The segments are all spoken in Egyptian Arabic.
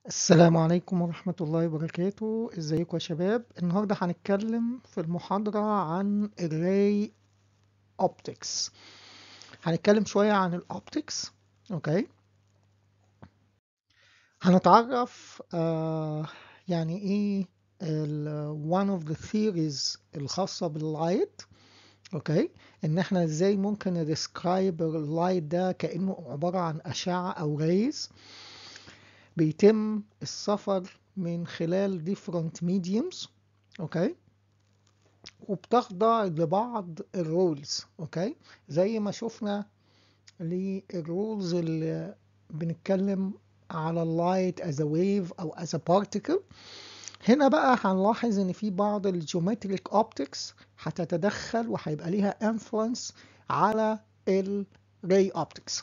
السلام عليكم ورحمة الله وبركاته ازيكم يا شباب النهاردة هنتكلم في المحاضرة عن Array Optics هنتكلم شوية عن الأوبتكس اوكي هنتعرف آه يعني ايه ال one of the theories الخاصة باللايت اوكي ان احنا ازاي ممكن ندسكرايب اللايت ده كأنه عبارة عن أشعة أو ريز بيتم السفر من خلال different mediums اوكي وبتخضع لبعض الرولز اوكي زي ما شفنا للرولز اللي بنتكلم على اللايت as a wave او as a particle هنا بقى هنلاحظ ان في بعض الجيومتريك اوبتكس هتتدخل وهيبقى ليها influence على الري اوبتكس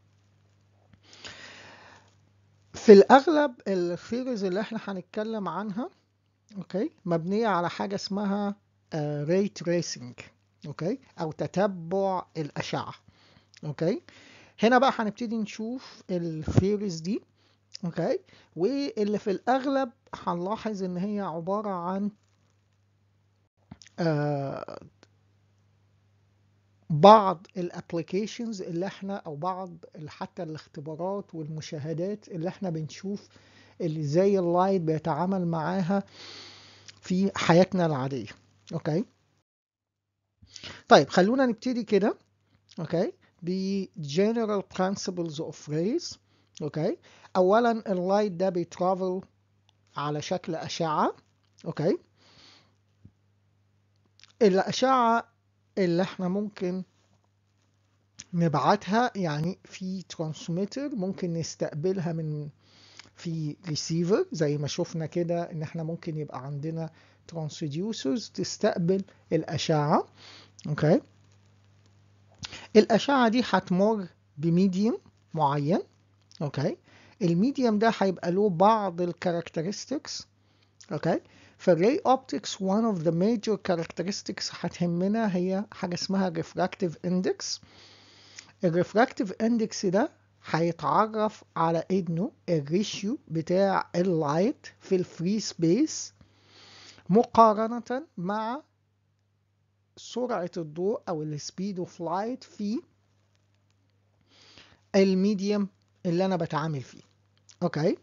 في الأغلب الثيريز اللي احنا هنتكلم عنها اوكي مبنية على حاجة اسمها ري تريسنج اوكي أو تتبع الأشعة اوكي هنا بقى هنبتدي نشوف الثيريز دي اوكي واللي في الأغلب هنلاحظ إن هي عبارة عن آه بعض الابليكيشنز اللي احنا او بعض حتى الاختبارات والمشاهدات اللي احنا بنشوف اللي ازاي اللايت بيتعامل معاها في حياتنا العادية اوكي طيب خلونا نبتدي كده اوكي ب general principles of rays اوكي اولا اللايت ده بيترافل على شكل اشعة اوكي الاشعة اللي احنا ممكن نبعتها يعني في ترانسميتر ممكن نستقبلها من في ريسيفر زي ما شفنا كده ان احنا ممكن يبقى عندنا ترانسديوسرز تستقبل الاشعه اوكي الاشعه دي هتمر بميديوم معين اوكي الميديوم ده هيبقى له بعض الكاركترستكس اوكي فالري اوبتكس one of the major characteristics هتهمنا هي حاجه اسمها refractive index الريفراكتيف اندكس ده هيتعرف على انه الريشيو بتاع اللايت في الفري سبيس مقارنة مع سرعة الضوء او السبيد اوف لايت في الميديوم اللي انا بتعامل فيه اوكي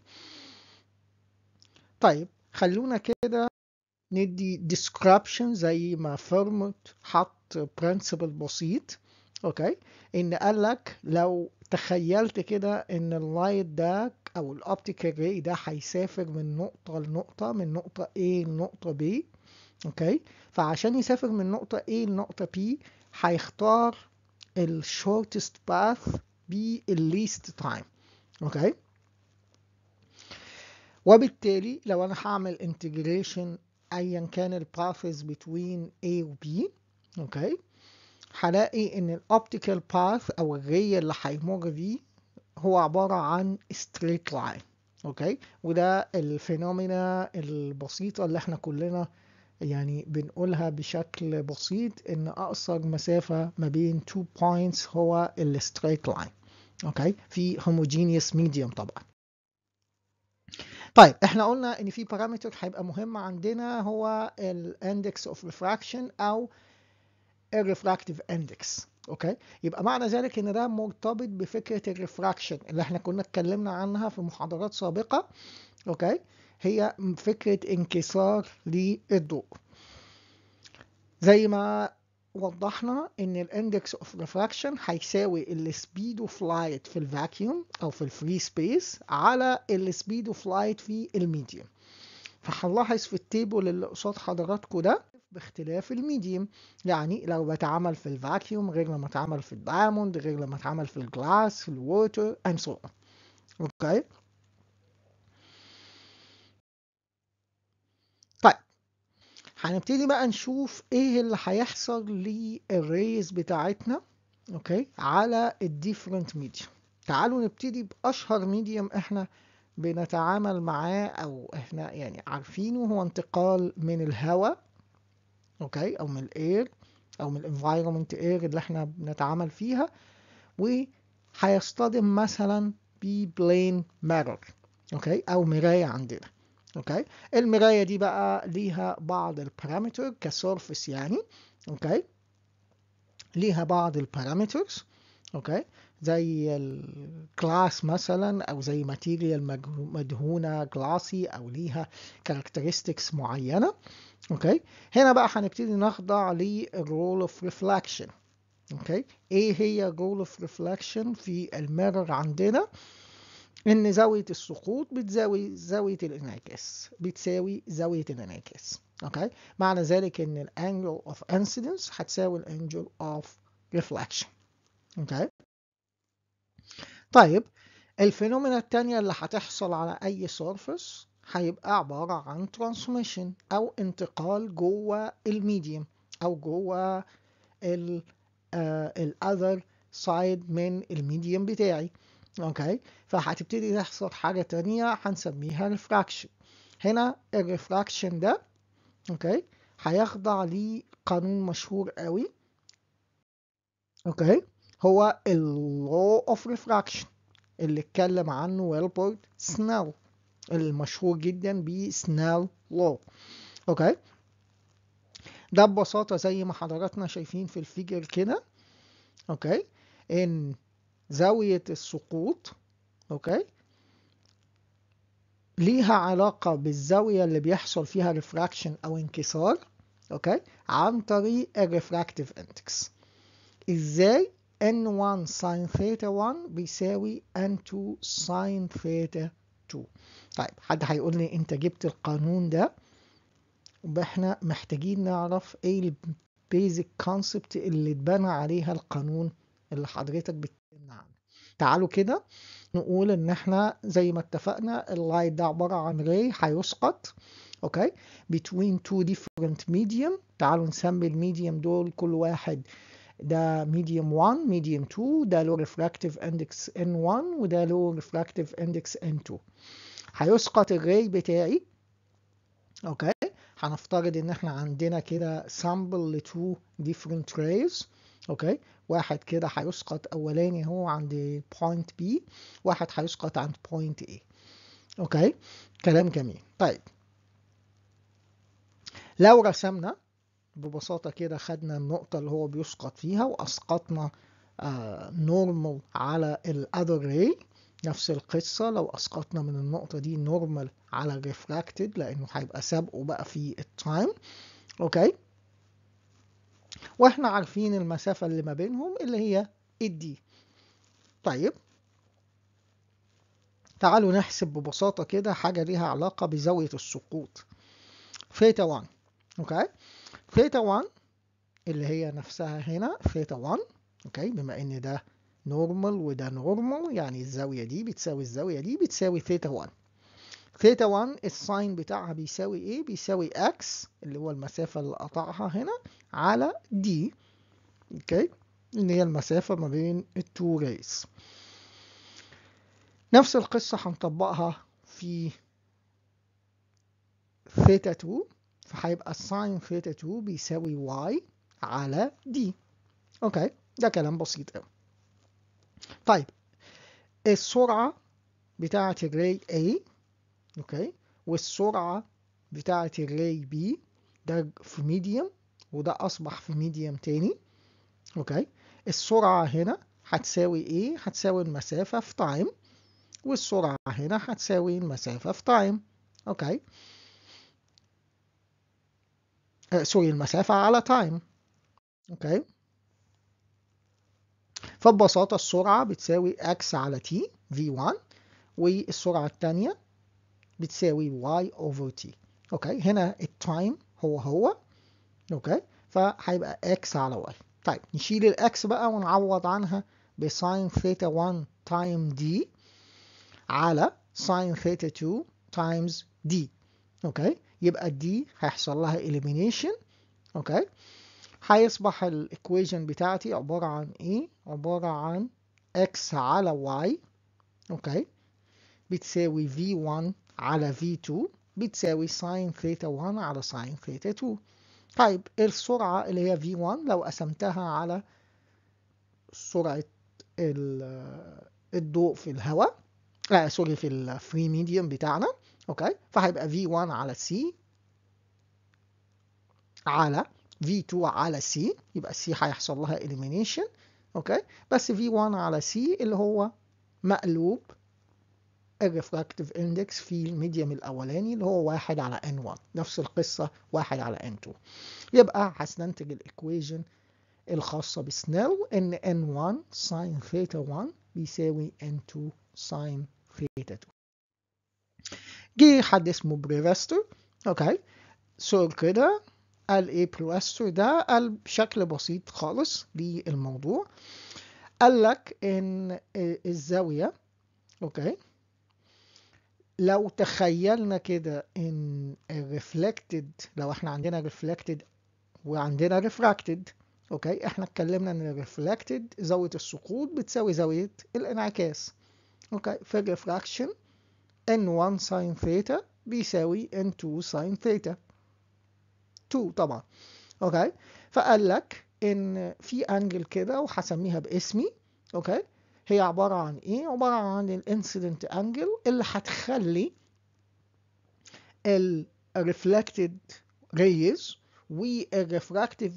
طيب خلونا كده ندي description زي ما فيرموت حط برنسبل بسيط اوكي ان قال لك لو تخيلت كده ان اللايت ده او الاوبتيكال راي ده هيسافر من نقطه لنقطه من نقطه A لنقطه B اوكي فعشان يسافر من نقطه A لنقطه B هيختار الشورتست باث بالليست تايم اوكي وبالتالي لو انا هعمل انتجريشن ايا كان الباثز بين A و B اوكي هلاقي ان الاوبتيكال باث او الري اللي هيمر بيه هو عبارة عن straight line اوكي وده الفينومينا البسيطة اللي احنا كلنا يعني بنقولها بشكل بسيط ان اقصر مسافة ما بين two points هو ال straight line اوكي في homogeneous medium طبعا طيب احنا قلنا ان في بارامتر هيبقى مهم عندنا هو الاندكس اوف ريفراكشن او الريفراكتيف اندكس اوكي يبقى معنى ذلك ان ده مرتبط بفكره الريفراكشن اللي احنا كنا اتكلمنا عنها في محاضرات سابقه اوكي هي فكره انكسار للضوء زي ما وضحنا ان الاندكس اوف ريفراكشن هيساوي السبيد اوف لايت في الفاكيوم او في الفري سبيس على السبيد اوف لايت في الميديوم فهنلاحظ في التيبل اللي قصاد حضراتكم ده باختلاف الميديوم يعني لو بتعمل في الفاكيوم غير لما اتعمل في الدايموند غير لما اتعمل في الجلاس في الووتر and so on اوكي طيب هنبتدي بقى نشوف ايه اللي هيحصل للريز بتاعتنا اوكي على الديفرنت ميديوم تعالوا نبتدي باشهر ميديوم احنا بنتعامل معاه او احنا يعني عارفينه هو انتقال من الهواء اوكي او من الاير او من الانفايرمنت اير اللي احنا بنتعامل فيها وهيصطدم مثلا ببلين ميرور اوكي او مرايه عندنا اوكي المرايه دي بقى ليها بعض البارامتر كسورفس يعني اوكي ليها بعض البارامترز اوكي زي الكلاس مثلا او زي ماتيريال مدهونه جلاسي او ليها كاركترستكس معينه اوكي هنا بقى هنبتدي نخضع للرول اوف ريفلكشن اوكي ايه هي الرول اوف ريفلكشن في الميرور عندنا ان زاويه السقوط بتساوي زاويه الانعكاس بتساوي زاويه الانعكاس اوكي معنى ذلك ان الانجل اوف انسيدنس هتساوي الانجل اوف ريفلكشن اوكي طيب الفينومينا التانية اللي هتحصل على أي سورفس هيبقى عبارة عن ترانسميشن أو انتقال جوه الميديوم أو جوه ال الأذر سايد من الميديوم بتاعي أوكي فهتبتدي تحصل حاجة تانية هنسميها ريفراكشن هنا الريفراكشن ده أوكي هيخضع لقانون مشهور قوي أوكي هو اللو اوف ريفراكشن اللي اتكلم عنه ويلبورد سنيل المشهور جدا بسنيل لو اوكي ده ببساطة زي ما حضراتنا شايفين في الفيجر كده اوكي ان زاوية السقوط اوكي ليها علاقة بالزاوية اللي بيحصل فيها ريفراكشن او انكسار اوكي عن طريق الريفراكتيف اندكس ازاي n1 sin ثيتا 1 بيساوي n2 sin ثيتا 2 طيب حد هيقول لي انت جبت القانون ده احنا محتاجين نعرف ايه البيزك كونسبت اللي اتبنى عليها القانون اللي حضرتك بتتكلم عنه تعالوا كده نقول ان احنا زي ما اتفقنا اللايت ده عبارة عن راي هيسقط اوكي between two different medium تعالوا نسمي الميديوم دول كل واحد ده ميديوم 1 ميديوم 2 ده له ريفراكتيف اندكس N1 وده له ريفراكتيف اندكس N2 هيسقط الراي بتاعي اوكي هنفترض ان احنا عندنا كده سامبل ل 2 different rays اوكي واحد كده هيسقط اولاني هو عند بوينت B واحد هيسقط عند بوينت A اوكي كلام جميل طيب لو رسمنا ببساطة كده خدنا النقطة اللي هو بيسقط فيها وأسقطنا نورمال على الأذر راي نفس القصة لو أسقطنا من النقطة دي نورمال على الريفراكتد لأنه هيبقى سابقه بقى في التايم أوكي وإحنا عارفين المسافة اللي ما بينهم اللي هي الدي طيب تعالوا نحسب ببساطة كده حاجة ليها علاقة بزاوية السقوط ثيتا 1 أوكي ثيتا 1 اللي هي نفسها هنا ثيتا 1 اوكي بما ان ده نورمال وده نورمال يعني الزاويه دي بتساوي الزاويه دي بتساوي ثيتا 1 ثيتا 1 الساين بتاعها بيساوي ايه بيساوي اكس اللي هو المسافه اللي قطعها هنا على دي اوكي اللي هي المسافه ما بين التو ريز نفس القصه هنطبقها في ثيتا 2 فهيبقى ساين ثيتا 2 بيساوي واي على دي اوكي ده كلام بسيط قوي طيب السرعة بتاعة الراي A اوكي والسرعة بتاعة الراي B ده في ميديوم وده أصبح في ميديوم تاني اوكي السرعة هنا هتساوي ايه؟ هتساوي المسافة في تايم والسرعة هنا هتساوي المسافة في تايم اوكي آه سوري المسافة على تايم اوكي فببساطة السرعة بتساوي x على t v1 والسرعة الثانية بتساوي y over t اوكي هنا التايم هو هو اوكي فهيبقى x على y طيب نشيل الاكس بقى ونعوض عنها بساين ثيتا 1 تايم d على ساين ثيتا 2 تايمز d اوكي يبقى دي هيحصل لها elimination اوكي هيصبح الايكويشن بتاعتي عبارة عن ايه عبارة عن x على y اوكي بتساوي v1 على v2 بتساوي ساين ثيتا 1 على ساين ثيتا 2 طيب السرعة اللي هي v1 لو قسمتها على سرعة الضوء في الهواء آه سوري في الفري ميديوم بتاعنا اوكي فهيبقى V1 على C على V2 على C يبقى C هيحصل لها elimination اوكي بس V1 على C اللي هو مقلوب الريفراكتيف اندكس في الميديوم الاولاني اللي هو واحد على N1 نفس القصة واحد على N2 يبقى هستنتج الايكويجن الخاصة بسنيل ان N1 ساين ثيتا 1 بيساوي N2 ساين ثيتا 2 جه حد اسمه بريفستر اوكي سؤال كده قال ايه بريفستر ده قال بشكل بسيط خالص للموضوع قال لك ان الزاوية اوكي لو تخيلنا كده ان الريفلكتد لو احنا عندنا ريفلكتد وعندنا ريفراكتد اوكي احنا اتكلمنا ان الريفلكتد زاوية السقوط بتساوي زاوية الانعكاس اوكي في الريفراكشن n1 ساين ثيتا بيساوي n2 ساين ثيتا 2 طبعا اوكي فقال لك ان في انجل كده وهسميها باسمي اوكي هي عبارة عن ايه عبارة عن الانسيدنت انجل اللي هتخلي الريفلكتد ريز والريفراكتيف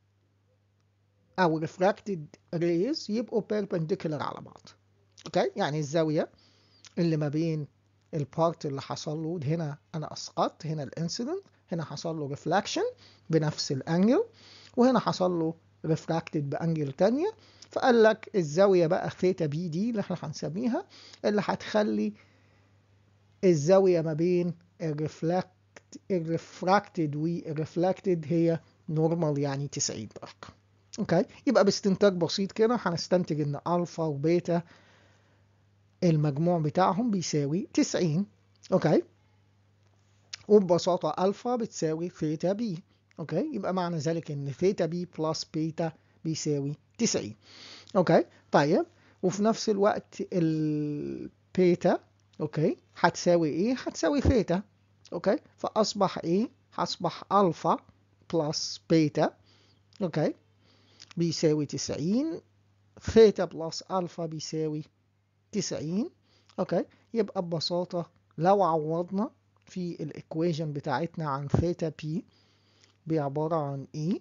او ريفراكتد ريز يبقوا بيربنديكولار على بعض اوكي يعني الزاوية اللي ما بين البارت اللي حصل له هنا انا اسقطت هنا الانسيدنت هنا حصل له ريفلاكشن بنفس الانجل وهنا حصل له ريفراكتد بانجل تانية فقال لك الزاوية بقى ثيتا بي دي اللي احنا هنسميها اللي هتخلي الزاوية ما بين الريفلاكت الريفراكتد والريفلاكتد هي نورمال يعني 90 درجة اوكي يبقى باستنتاج بسيط كده هنستنتج ان الفا وبيتا المجموع بتاعهم بيساوي 90 اوكي وببساطة الفا بتساوي ثيتا بي اوكي يبقى معنى ذلك ان ثيتا بي بلس بيتا بيساوي 90 اوكي طيب وفي نفس الوقت البيتا اوكي هتساوي ايه هتساوي ثيتا اوكي فاصبح ايه هصبح الفا بلس بيتا اوكي بيساوي 90 ثيتا بلس الفا بيساوي 90 اوكي يبقى ببساطة لو عوضنا في الايكويجن بتاعتنا عن ثيتا بي بعبارة عن ايه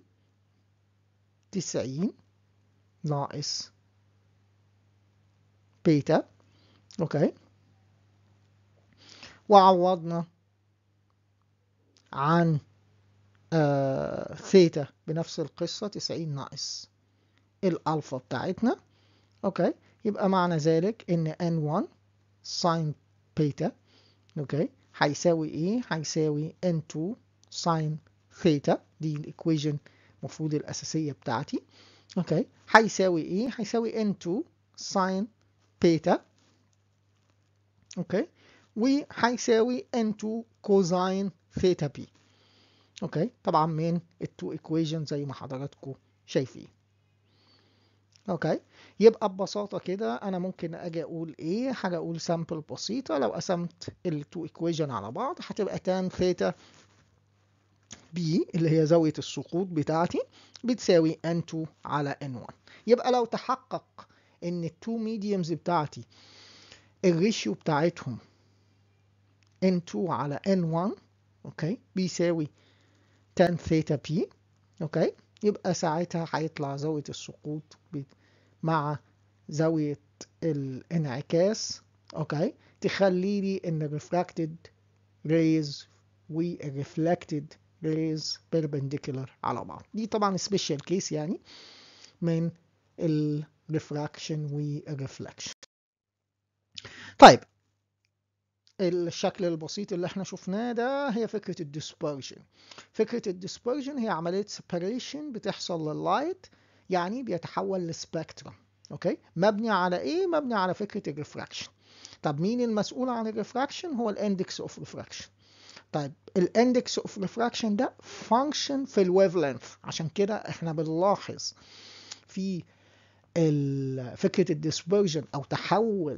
90 ناقص بيتا اوكي وعوضنا عن آه ثيتا بنفس القصة 90 ناقص الألفا بتاعتنا اوكي يبقى معنى ذلك ان n1 ساين بيتا اوكي هيساوي ايه هيساوي n2 ساين ثيتا دي الايكويجن المفروض الاساسيه بتاعتي اوكي هيساوي ايه هيساوي n2 ساين بيتا اوكي وهيساوي n2 كوزاين ثيتا بي اوكي طبعا من التو ايكويجن زي ما حضراتكم شايفين اوكي يبقى ببساطه كده انا ممكن اجي اقول ايه حاجه اقول سامبل بسيطه لو قسمت التو ايكويجن على بعض هتبقى تان ثيتا بي اللي هي زاويه السقوط بتاعتي بتساوي n2 على n1 يبقى لو تحقق ان التو ميديومز بتاعتي الريشيو بتاعتهم n2 على n1 اوكي بيساوي tan ثيتا بي اوكي يبقى ساعتها هيطلع زاوية السقوط مع زاوية الانعكاس اوكي تخلي لي ان الريفراكتد ريز والريفلكتد ريز بيربنديكولار على بعض دي طبعا سبيشال كيس يعني من الريفراكشن والريفلكشن طيب الشكل البسيط اللي احنا شفناه ده هي فكرة الديسبرجن فكرة الديسبرجن هي عملية سيبريشن بتحصل لللايت يعني بيتحول لسبكترم اوكي مبني على ايه مبني على فكرة الريفراكشن طب مين المسؤول عن الريفراكشن هو الاندكس اوف ريفراكشن طيب الاندكس اوف ريفراكشن ده فانكشن في الويف لينث عشان كده احنا بنلاحظ في فكرة الديسبرجن او تحول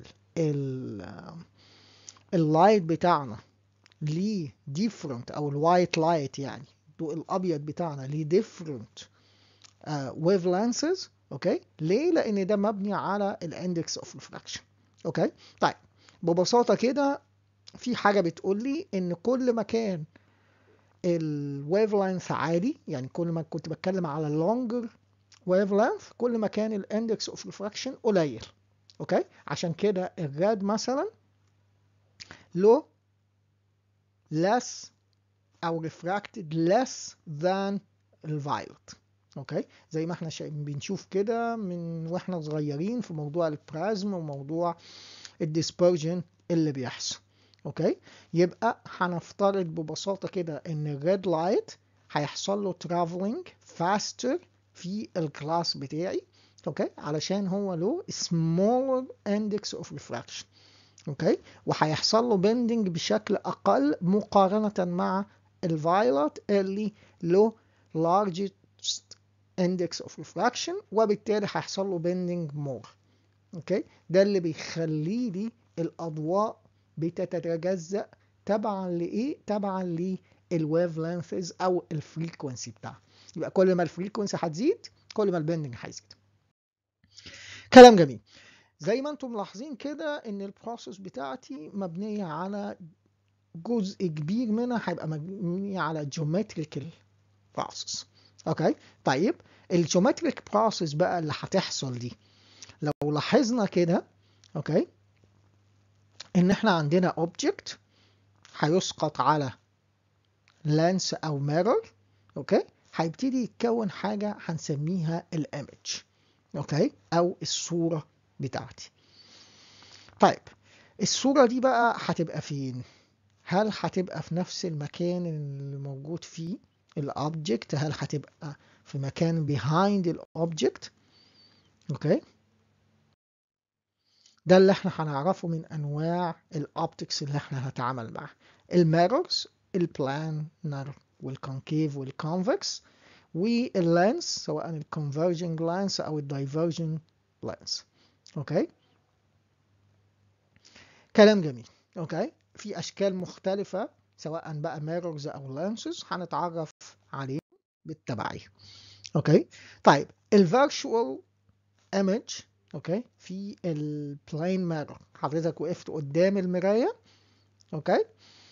اللايت بتاعنا ليه ديفرنت او الوايت لايت يعني الضوء الابيض بتاعنا ليه ديفرنت ويف لانسز اوكي ليه لان ده مبني على الاندكس اوف ريفراكشن اوكي طيب ببساطة كده في حاجة بتقول لي ان كل ما كان الويف لينث عالي يعني كل ما كنت بتكلم على اللونجر ويف لينث كل ما كان الاندكس اوف ريفراكشن قليل اوكي عشان كده الراد مثلا له less او refracted less than الفايلوت اوكي زي ما احنا بنشوف كده من واحنا صغيرين في موضوع البرازم وموضوع الديسبرجن اللي بيحصل اوكي يبقى هنفترض ببساطه كده ان الريد لايت هيحصل له ترافلنج فاستر في الكلاس بتاعي اوكي علشان هو له smaller index of refraction اوكي وهيحصل له بندنج بشكل اقل مقارنه مع الفايلوت اللي له largest index of refraction وبالتالي هيحصل له bending more اوكي ده اللي بيخلي لي الاضواء بتتجزأ تبعا لايه تبعا للويف لينثز او الفريكونسي بتاعها يبقى كل ما الفريكونسي هتزيد كل ما البندنج هيزيد كلام جميل زي ما انتم ملاحظين كده ان البروسيس بتاعتي مبنيه على جزء كبير منها هيبقى مبني على جيومتريكال بروسيس اوكي طيب الجيومتريك بروسيس بقى اللي هتحصل دي لو لاحظنا كده اوكي ان احنا عندنا اوبجكت هيسقط على لانس او ميرور اوكي هيبتدي يتكون حاجه هنسميها الايمج اوكي او الصوره بتاعتي طيب الصوره دي بقى هتبقى فين هل هتبقى في نفس المكان اللي موجود فيه الاوبجكت هل هتبقى في مكان behind الاوبجكت اوكي ده اللي احنا هنعرفه من انواع الاوبتكس اللي احنا هنتعامل معاها الميرورز البلانر والكونكيف والكونفكس واللينس سواء الكونفرجنج لينس او الدايفرجنج لينس اوكي كلام جميل اوكي في اشكال مختلفه سواء بقى ميرورز او لينسز هنتعرف عليه بالتبعيه اوكي طيب الفيرتشوال ايمج اوكي في البلين ميرور حضرتك وقفت قدام المرايه اوكي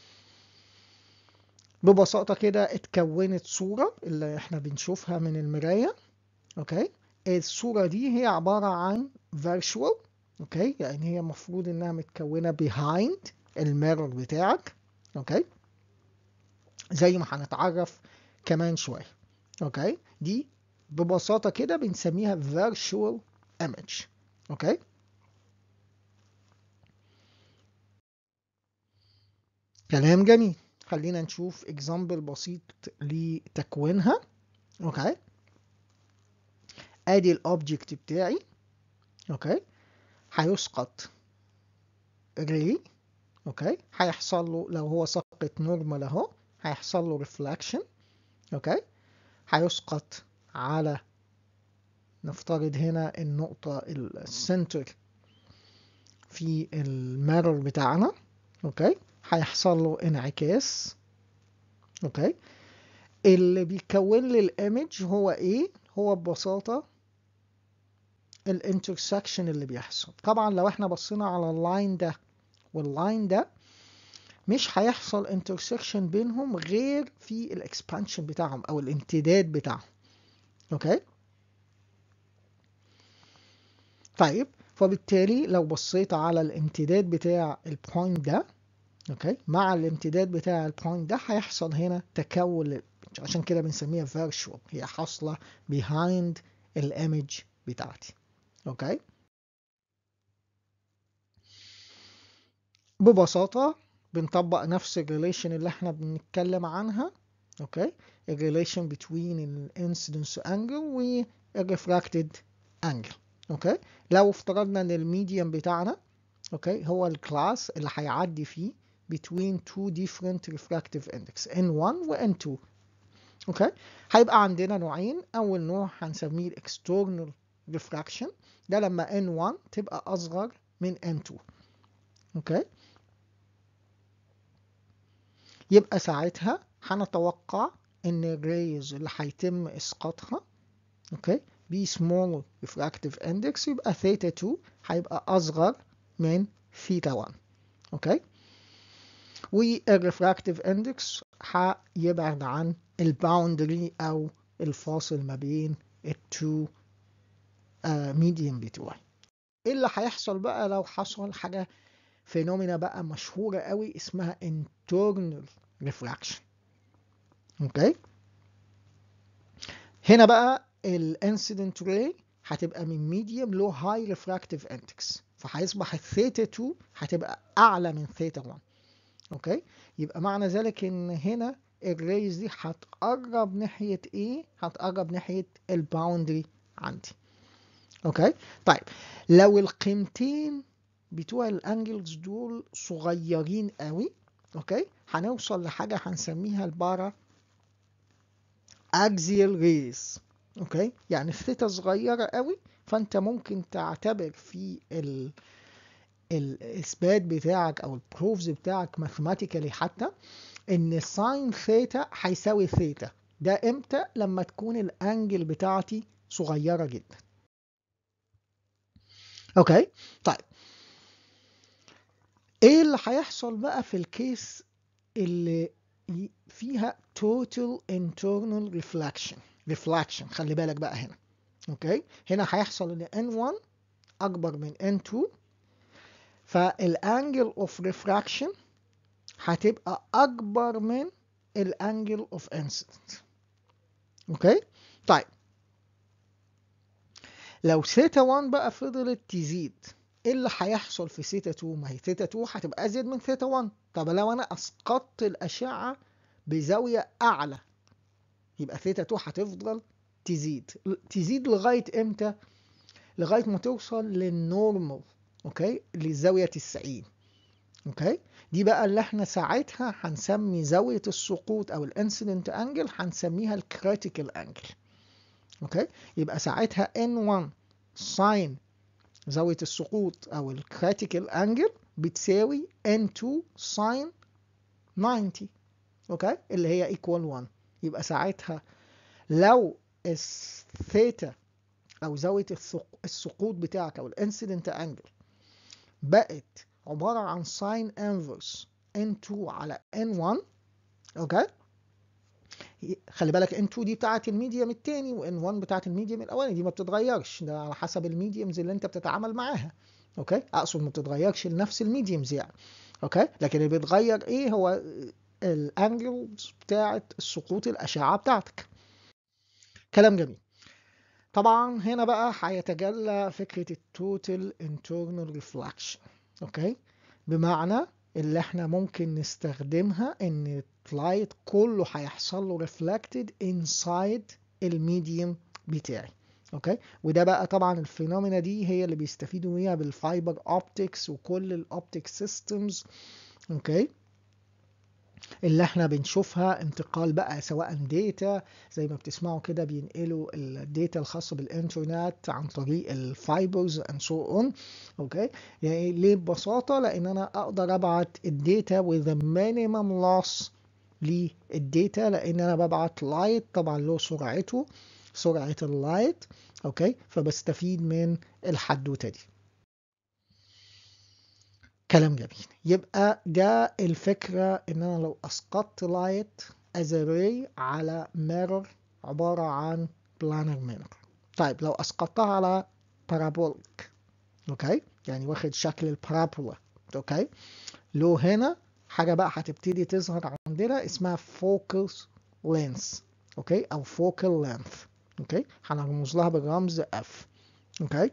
ببساطة كده اتكونت صورة اللي احنا بنشوفها من المراية اوكي الصورة دي هي عبارة عن virtual اوكي يعني هي المفروض انها متكونة behind الميرور بتاعك اوكي زي ما هنتعرف كمان شوية اوكي دي ببساطة كده بنسميها virtual image اوكي كلام جميل خلينا نشوف اكزامبل بسيط لتكوينها اوكي ادي الاوبجكت بتاعي اوكي هيسقط ري اوكي هيحصل له لو هو سقط نورمال اهو هيحصل له ريفلاكشن اوكي هيسقط على نفترض هنا النقطة السنتر في الميرور بتاعنا اوكي هيحصل له انعكاس اوكي اللي بيكون لي الايمج هو ايه هو ببساطة الانترسكشن اللي بيحصل طبعا لو احنا بصينا على اللاين ده واللاين ده مش هيحصل انترسكشن بينهم غير في الاكسبانشن بتاعهم او الامتداد بتاعهم اوكي طيب فبالتالي لو بصيت على الامتداد بتاع البوينت ده اوكي مع الامتداد بتاع البوينت ده هيحصل هنا تكون عشان كده بنسميها virtual هي حاصله behind الايمج بتاعتي اوكي ببساطه بنطبق نفس الريليشن اللي احنا بنتكلم عنها اوكي الريليشن between الانسيدنس انجل والريفراكتد انجل اوكي لو افترضنا ان الميديم بتاعنا اوكي هو الكلاس اللي هيعدي فيه between two different refractive index N1 و N2 اوكي هيبقى عندنا نوعين اول نوع هنسميه external refraction ده لما N1 تبقى اصغر من N2 اوكي يبقى ساعتها هنتوقع ان الريز اللي هيتم اسقاطها اوكي ب small refractive index يبقى ثيتا 2 هيبقى اصغر من ثيتا 1 اوكي والريفراكتيف اندكس هيبعد عن الباوندري او الفاصل ما بين التو ميديم بتوعي ايه اللي هيحصل بقى لو حصل حاجه فينومينا بقى مشهوره قوي اسمها internal refraction اوكي هنا بقى الانسيدنت راي هتبقى من ميديوم لو هاي ريفراكتيف اندكس فهيصبح الثيتا 2 هتبقى اعلى من ثيتا 1 اوكي يبقى معنى ذلك ان هنا الريز دي هتقرب ناحيه ايه هتقرب ناحيه الباوندري عندي اوكي طيب لو القيمتين بتوع الانجلز دول صغيرين قوي اوكي هنوصل لحاجه هنسميها البارا اكزيال ريز اوكي يعني الثيتا صغيره قوي فانت ممكن تعتبر في ال الاثبات بتاعك او البروفز بتاعك ماثيماتيكالي حتى ان ساين ثيتا هيساوي ثيتا ده امتى لما تكون الانجل بتاعتي صغيره جدا اوكي طيب ايه اللي هيحصل بقى في الكيس اللي فيها total internal reflection reflection خلي بالك بقى هنا اوكي هنا هيحصل ان n1 اكبر من n2 فالانجل اوف ريفراكشن هتبقى اكبر من الانجل اوف انسيدنت اوكي طيب لو ثيتا 1 بقى فضلت تزيد ايه اللي هيحصل في ثيتا 2 ما هي ثيتا 2 هتبقى ازيد من ثيتا 1 طب لو انا اسقطت الاشعه بزاويه اعلى يبقى ثيتا 2 هتفضل تزيد تزيد لغايه امتى لغايه ما توصل للنورمال اوكي للزاويه 90 اوكي دي بقى اللي احنا ساعتها هنسمي زاويه السقوط او الانسيدنت انجل هنسميها الكريتيكال انجل اوكي يبقى ساعتها n1 ساين زاويه السقوط او الكريتيكال انجل بتساوي n2 ساين 90 اوكي اللي هي ايكوال 1 يبقى ساعتها لو الثيتا او زاويه السقوط بتاعك او الانسيدنت انجل بقت عباره عن ساين انفرس n2 على n1 اوكي خلي بالك n2 دي بتاعه الميديم الثاني وn1 بتاعه الميديم الاولاني دي ما بتتغيرش ده على حسب الميديمز اللي انت بتتعامل معاها اوكي اقصد ما بتتغيرش لنفس الميديمز يعني اوكي لكن اللي بيتغير ايه هو الانجلز بتاعه السقوط الاشعه بتاعتك كلام جميل طبعا هنا بقى هيتجلى فكره التوتال انترنال ريفلكشن اوكي بمعنى اللي احنا ممكن نستخدمها ان اللايت كله هيحصل له reflected inside الميديوم بتاعي اوكي وده بقى طبعا الفينومينا دي هي اللي بيستفيدوا بيها بالفايبر اوبتكس وكل الاوبتيك سيستمز اوكي اللي احنا بنشوفها انتقال بقى سواء داتا زي ما بتسمعوا كده بينقلوا الداتا الخاصة بالانترنت عن طريق الفايبرز and so on اوكي يعني ليه ببساطة لان انا اقدر ابعت الداتا with a minimum loss للداتا لان انا ببعت لايت طبعا له سرعته سرعة اللايت اوكي فبستفيد من الحدوتة دي كلام جميل يبقى ده الفكرة ان انا لو اسقطت لايت as a ray على mirror عبارة عن planar mirror طيب لو اسقطتها على parabolic اوكي يعني واخد شكل البارابولا اوكي له هنا حاجة بقى هتبتدي تظهر عندنا اسمها focus length اوكي او focal length اوكي هنرمز لها بالرمز F اوكي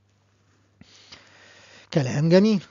كلام جميل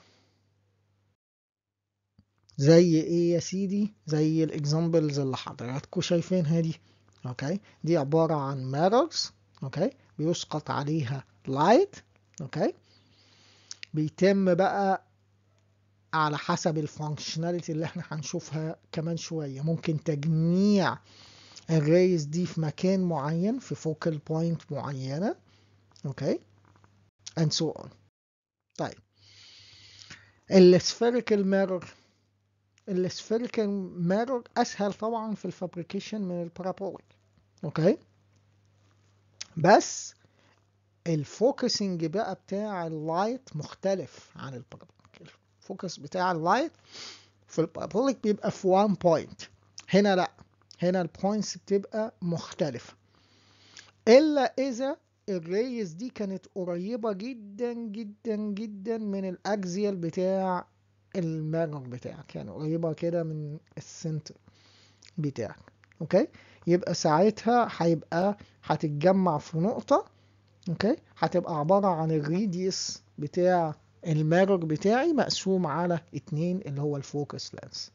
زي ايه يا سيدي زي الاكزامبلز اللي حضراتكم شايفينها دي اوكي دي عبارة عن mirrors اوكي بيسقط عليها light اوكي بيتم بقى على حسب الفانكشناليتي اللي احنا هنشوفها كمان شوية ممكن تجميع الريز دي في مكان معين في فوكال بوينت معينة اوكي and so on طيب السفيريكال ميرور السفيريكال ميرور اسهل طبعا في الفابريكيشن من البارابوليك اوكي بس الفوكسنج بقى بتاع اللايت مختلف عن البارابوليك الفوكس بتاع اللايت في البارابوليك بيبقى في 1 بوينت هنا لا هنا البوينتس بتبقى مختلفة إلا إذا الريز دي كانت قريبة جدا جدا جدا من الأكزيال بتاع الميرور بتاعك يعني قريبة كده من السنتر بتاعك اوكي يبقى ساعتها هيبقى هتتجمع في نقطة اوكي هتبقى عبارة عن الريديوس بتاع الميرور بتاعي مقسوم على اتنين اللي هو الفوكس لانس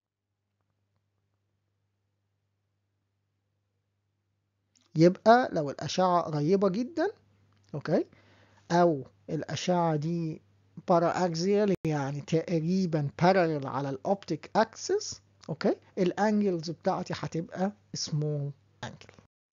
يبقى لو الأشعة قريبة جدا اوكي أو الأشعة دي بارا اكزيال يعني تقريبا parallel على الاوبتيك اكسس اوكي الانجلز بتاعتي هتبقى سمول انجل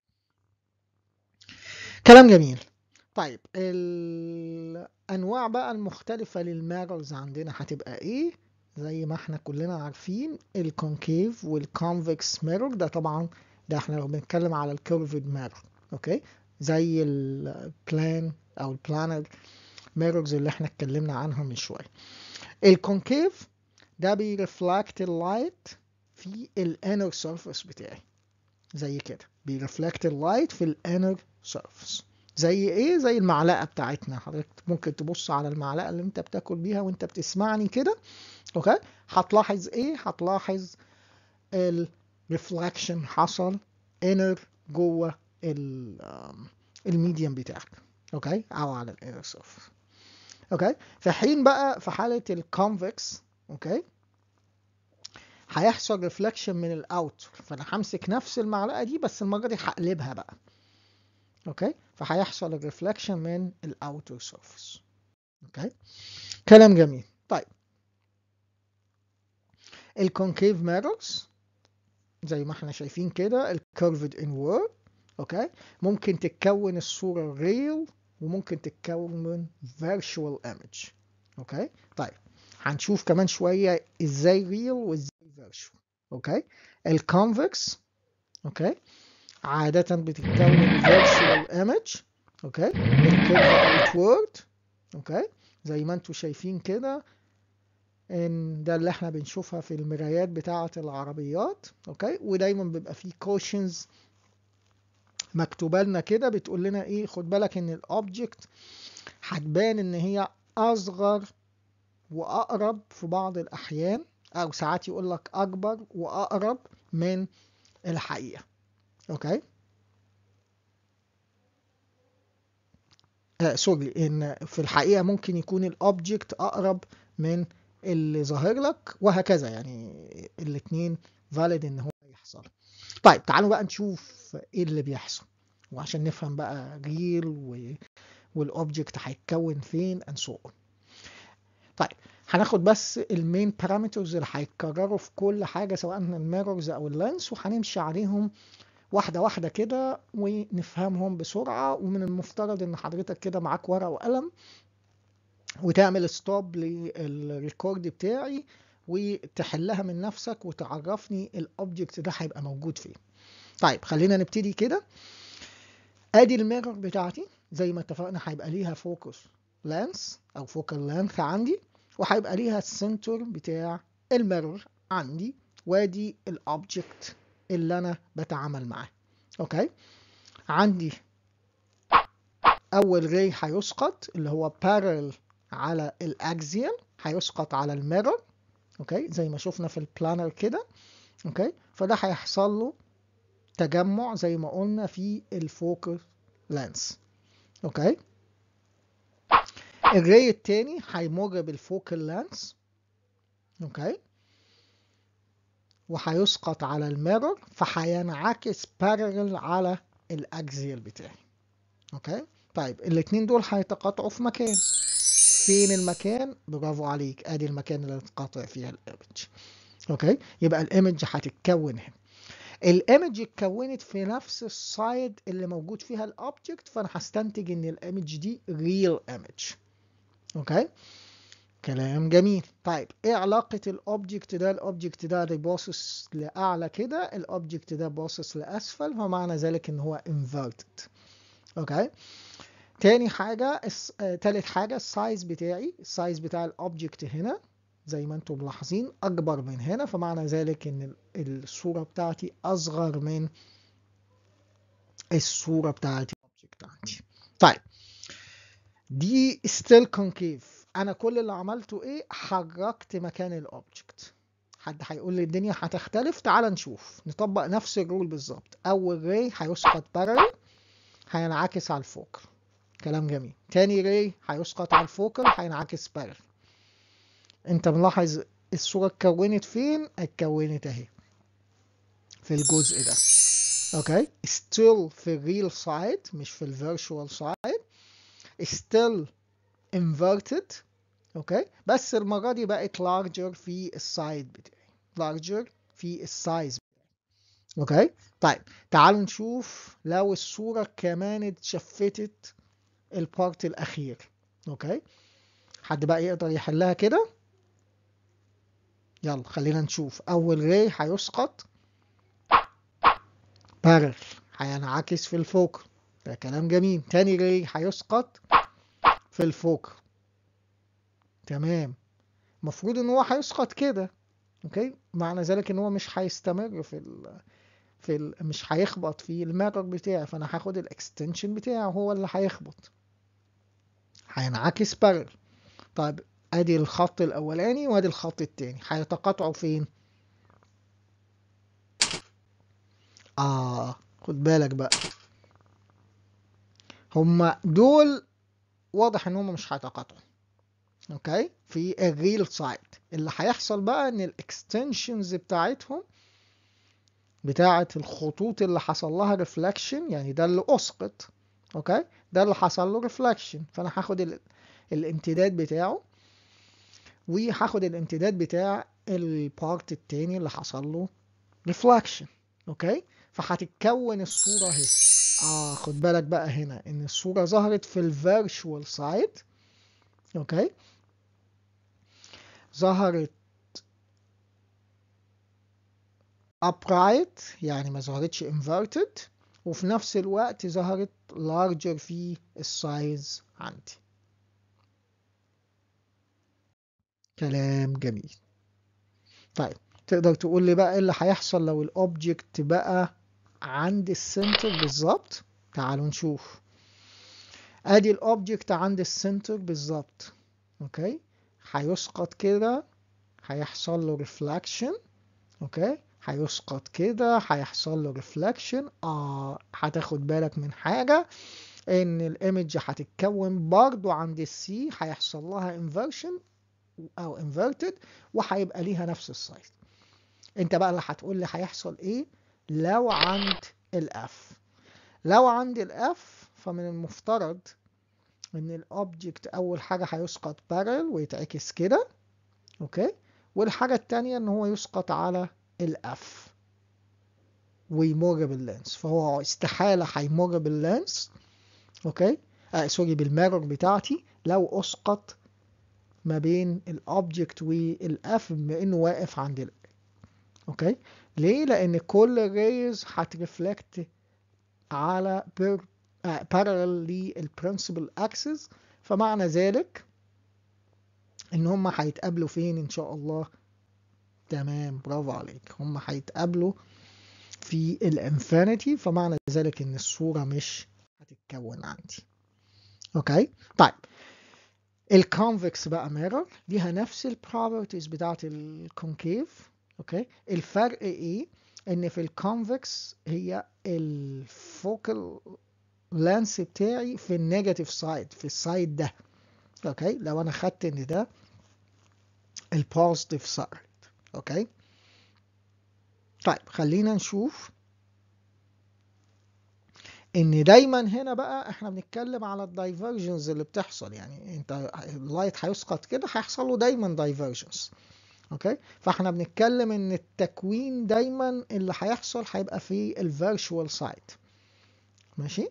كلام جميل طيب الانواع بقى المختلفه للميرورز عندنا هتبقى ايه زي ما احنا كلنا عارفين الكونكيف والكونفكس ميرور ده طبعا ده احنا لو بنتكلم على الكيرفد ميرور اوكي زي البلان او البلانر ميرورز اللي احنا اتكلمنا عنها من شويه الكونكيف ده بيرفلكت اللايت في الانر سيرفيس بتاعي زي كده بيرفلكت اللايت في الانر سيرفيس زي ايه زي المعلقه بتاعتنا حضرتك ممكن تبص على المعلقه اللي انت بتاكل بيها وانت بتسمعني كده اوكي هتلاحظ ايه هتلاحظ الريفلكشن حصل انر جوه الميديم بتاعك اوكي او على الانر سيرفيس اوكي في حين بقى في حاله الكونفكس اوكي هيحصل ريفلكشن من الاوت فانا همسك نفس المعلقه دي بس المره دي هقلبها بقى اوكي فهيحصل الريفلكشن من الاوتر سيرفيس اوكي كلام جميل طيب الكونكيف ميرورز زي ما احنا شايفين كده الكيرفد انورد اوكي ممكن تتكون الصوره ريل وممكن تتكون فيرتشوال ايمج اوكي طيب هنشوف كمان شويه ازاي ريل وازاي فيرتشوال اوكي الكونفكس اوكي عاده بتتكون فيرتشوال ايمج اوكي الكيرف اوتورد اوكي زي ما انتم شايفين كده ان ده اللي احنا بنشوفها في المرايات بتاعه العربيات اوكي ودايما بيبقى فيه كوشنز مكتوبه لنا كده بتقول لنا ايه خد بالك ان الاوبجكت هتبان ان هي اصغر واقرب في بعض الاحيان او ساعات يقول لك اكبر واقرب من الحقيقه اوكي آه سوري ان في الحقيقه ممكن يكون الاوبجكت اقرب من اللي ظاهر لك وهكذا يعني الاثنين فاليد ان هو يحصل طيب تعالوا بقى نشوف ايه اللي بيحصل وعشان نفهم بقى ريل و... والاوبجكت هيتكون فين and so on طيب هناخد بس المين بارامترز اللي هيتكرروا في كل حاجه سواء الميرورز او اللينس وهنمشي عليهم واحده واحده كده ونفهمهم بسرعه ومن المفترض ان حضرتك كده معاك ورقه وقلم وتعمل ستوب للريكورد بتاعي وتحلها من نفسك وتعرفني الاوبجكت ده هيبقى موجود فين طيب خلينا نبتدي كده ادي الميرور بتاعتي زي ما اتفقنا هيبقى ليها فوكس لانس او فوكال لانث عندي وهيبقى ليها السنتر بتاع الميرور عندي وادي الاوبجكت اللي انا بتعامل معاه اوكي عندي اول ري هيسقط اللي هو parallel على الاكزيال هيسقط على الميرور اوكي زي ما شفنا في البلانر كده اوكي فده هيحصل له تجمع زي ما قلنا في الفوكس لانس اوكي الري التاني هيمر بالفوكال لانس اوكي وهيسقط على الميرور فهينعكس بارلل على الاكزيال بتاعي اوكي طيب الاتنين دول هيتقاطعوا في مكان فين المكان برافو عليك ادي المكان اللي اتقاطع فيها الايمج اوكي يبقى الايمج هتتكون هنا الايمج اتكونت في نفس السايد اللي موجود فيها الاوبجكت فانا هستنتج ان الايمج دي ريل ايمج اوكي كلام جميل طيب ايه علاقة الاوبجكت ده الاوبجكت ده اللي باصص لاعلى كده الاوبجكت ده باصص لاسفل فمعنى ذلك ان هو inverted اوكي تاني حاجة الس... آه... تالت حاجة السايز بتاعي السايز بتاع الاوبجكت هنا زي ما انتم ملاحظين اكبر من هنا فمعنى ذلك ان الصورة بتاعتي اصغر من الصورة بتاعتي بتاعتي طيب دي ستيل كونكيف انا كل اللي عملته ايه حركت مكان الاوبجكت حد هيقول لي الدنيا هتختلف تعال نشوف نطبق نفس الرول بالظبط اول ري هيسقط بارل هينعكس على الفوكل كلام جميل تاني ري هيسقط على الفوكل هينعكس بارل انت ملاحظ الصورة اتكونت فين اتكونت اهي في الجزء ده اوكي still في الريل سايد مش في الفيرتشوال سايد still inverted اوكي بس المرة دي بقت larger في السايد بتاعي larger في السايز بتاعي اوكي طيب تعالوا نشوف لو الصورة كمان اتشفتت البارت الاخير اوكي حد بقى يقدر يحلها كده يلا خلينا نشوف اول ري هيسقط بارل هينعكس في الفوق ده كلام جميل تاني ري هيسقط في الفوق تمام المفروض ان هو هيسقط كده اوكي معنى ذلك ان هو مش هيستمر في ال في ال مش هيخبط في الميرور بتاعي فانا هاخد الاكستنشن بتاعه هو اللي هيخبط هينعكس بارل طيب ادي الخط الاولاني وادي الخط التاني هيتقاطعوا فين اه خد بالك بقى هما دول واضح ان هما مش هيتقاطعوا اوكي في الريل سايد اللي هيحصل بقى ان الاكستنشنز بتاعتهم بتاعه الخطوط اللي حصل لها ريفلكشن يعني ده اللي اسقط اوكي ده اللي حصل له ريفلكشن فانا هاخد ال... الامتداد بتاعه وهاخد الامتداد بتاع البارت التاني اللي حصل له ريفلكشن اوكي فهتتكون الصورة اهي اه خد بالك بقى هنا ان الصورة ظهرت في الفيرتشوال سايد اوكي ظهرت upright يعني ما ظهرتش inverted وفي نفس الوقت ظهرت larger في السايز عندي كلام جميل طيب تقدر تقول لي بقى ايه اللي هيحصل لو الاوبجكت بقى عند السنتر بالظبط تعالوا نشوف ادي الاوبجكت عند السنتر بالظبط اوكي هيسقط كده هيحصل له ريفلكشن اوكي هيسقط كده هيحصل له ريفلكشن اه هتاخد بالك من حاجه ان الايمج هتتكون برضو عند السي هيحصل لها انفرشن او انفرتد وهيبقى ليها نفس السايز انت بقى اللي هتقول لي هيحصل ايه لو عند الاف لو عند الاف فمن المفترض ان الاوبجكت اول حاجه هيسقط بارل ويتعكس كده اوكي والحاجه التانية ان هو يسقط على الاف ويمر باللينس فهو استحاله هيمر باللينس اوكي آه سوري بالميرور بتاعتي لو اسقط ما بين الاوبجكت والاف بما انه واقف عند ال اوكي ليه لان كل الريز هترفلكت على بير بارلل للبرنسبل اكسس فمعنى ذلك ان هم هيتقابلوا فين ان شاء الله تمام برافو عليك هم هيتقابلوا في الانفينيتي فمعنى ذلك ان الصورة مش هتتكون عندي اوكي طيب الكونفكس بقى ميرور ليها نفس البروبرتيز بتاعت الكونكيف اوكي الفرق ايه ان في الكونفكس هي الفوكال لانس بتاعي في النيجاتيف سايد في السايد ده اوكي لو انا خدت ان ده البوزيتيف سايد اوكي طيب خلينا نشوف ان دايما هنا بقى احنا بنتكلم على الدايفرجنز اللي بتحصل يعني انت اللايت هيسقط كده هيحصل له دايما دايفرجنز اوكي فاحنا بنتكلم ان التكوين دايما اللي هيحصل هيبقى في الفيرتشوال سايد ماشي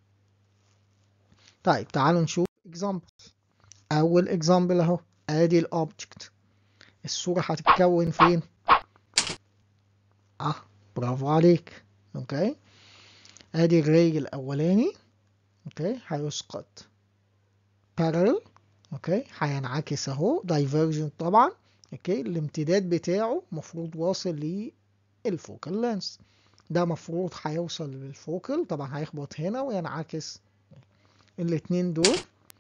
طيب تعالوا نشوف اكزامبل اول اكزامبل اهو ادي الاوبجكت الصوره هتتكون فين اه برافو عليك اوكي ادي الري الاولاني اوكي هيسقط parallel اوكي هينعكس اهو divergent طبعا اوكي الامتداد بتاعه مفروض واصل للفوكال لانس ده مفروض هيوصل للفوكل طبعا هيخبط هنا وينعكس الاتنين دول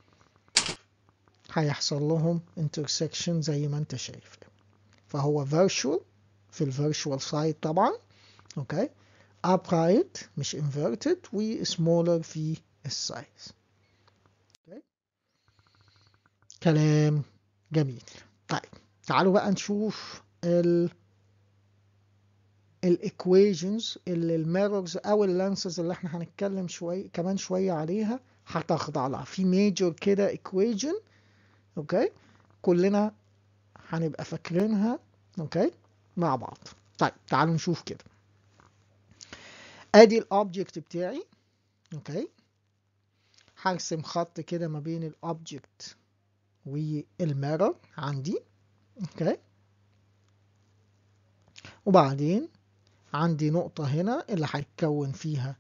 هيحصل لهم intersection زي ما انت شايف فهو virtual في الفيرشوال سايد طبعا اوكي upright مش inverted و smaller في السايز اوكي كلام جميل طيب تعالوا بقى نشوف ال الايكويشنز اللي الميرورز او اللانسز اللي احنا هنتكلم شويه كمان شويه عليها هتخضع لها في ميجور كده ايكويشن اوكي كلنا هنبقى فاكرينها اوكي مع بعض طيب تعالوا نشوف كده ادي الاوبجكت بتاعي اوكي هرسم خط كده ما بين الاوبجكت والميرور عندي اوكي وبعدين عندي نقطة هنا اللي هيتكون فيها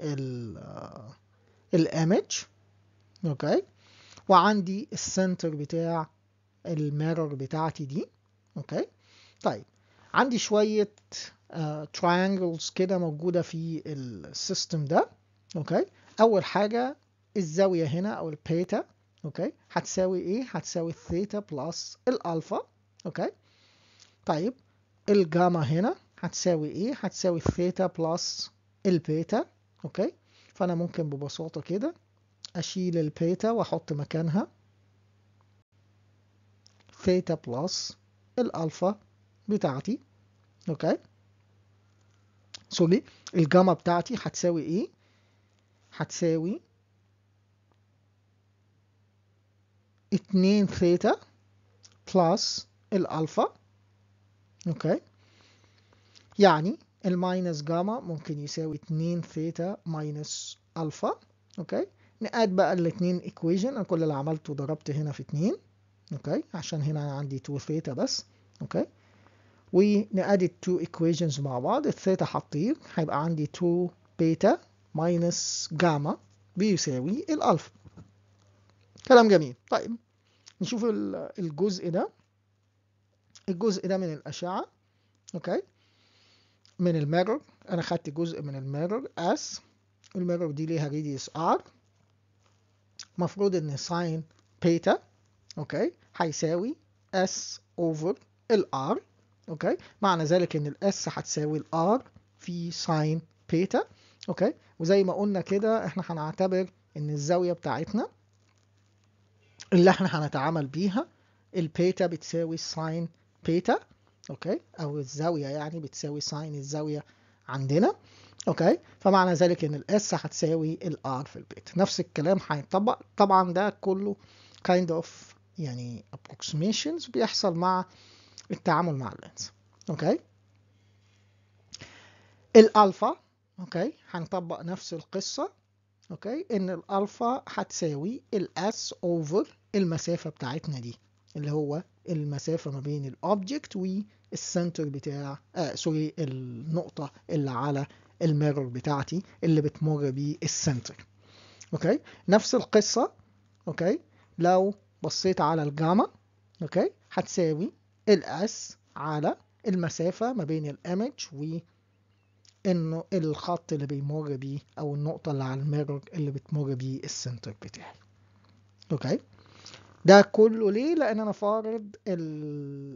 الايمج اوكي وعندي السنتر بتاع الميرور بتاعتي دي اوكي طيب عندي شوية تراينجلز uh, كده موجودة في السيستم ده اوكي اول حاجة الزاوية هنا او البيتا اوكي هتساوي ايه هتساوي الثيتا بلس الالفا اوكي طيب الجاما هنا هتساوي ايه هتساوي الثيتا بلس البيتا اوكي فانا ممكن ببساطة كده اشيل البيتا واحط مكانها ثيتا بلس الالفا بتاعتي اوكي سوري الجاما بتاعتي هتساوي ايه هتساوي اتنين ثيتا بلس الالفا اوكي يعني الماينس جاما ممكن يساوي اتنين ثيتا ماينس الفا اوكي نقاد بقى الاتنين ايكويجن انا كل اللي عملته ضربت هنا في اتنين اوكي عشان هنا عندي 2 ثيتا بس اوكي ونقاد التو ايكويشنز مع بعض الثيتا هتطير هيبقى عندي 2 بيتا ماينس جاما بيساوي الالفا كلام جميل طيب نشوف الجزء ده الجزء ده من الاشعه اوكي من الميرور انا خدت جزء من الميرور اس الميرور دي ليها راديوس ار مفروض ان ساين بيتا اوكي هيساوي اس اوفر الار اوكي معنى ذلك ان الاس هتساوي الار في ساين بيتا اوكي وزي ما قلنا كده احنا هنعتبر ان الزاويه بتاعتنا اللي احنا هنتعامل بيها البيتا بتساوي ساين بيتا اوكي او الزاويه يعني بتساوي ساين الزاويه عندنا اوكي فمعنى ذلك ان الاس هتساوي الار في البيتا نفس الكلام هيطبق طبعا ده كله kind of يعني approximations بيحصل مع التعامل مع اللينس اوكي الالفا اوكي هنطبق نفس القصه اوكي ان الالفا هتساوي الاس اوفر المسافه بتاعتنا دي اللي هو المسافه ما بين الاوبجكت والسنتر بتاع آه سوري النقطه اللي على الميرور بتاعتي اللي بتمر بيه السنتر اوكي نفس القصه اوكي لو بصيت على الجاما اوكي هتساوي الاس على المسافة ما بين الايمج و انه الخط اللي بيمر بيه او النقطة اللي على الميرور اللي بتمر بيه السنتر بتاعي اوكي ده كله ليه لان انا فارض ال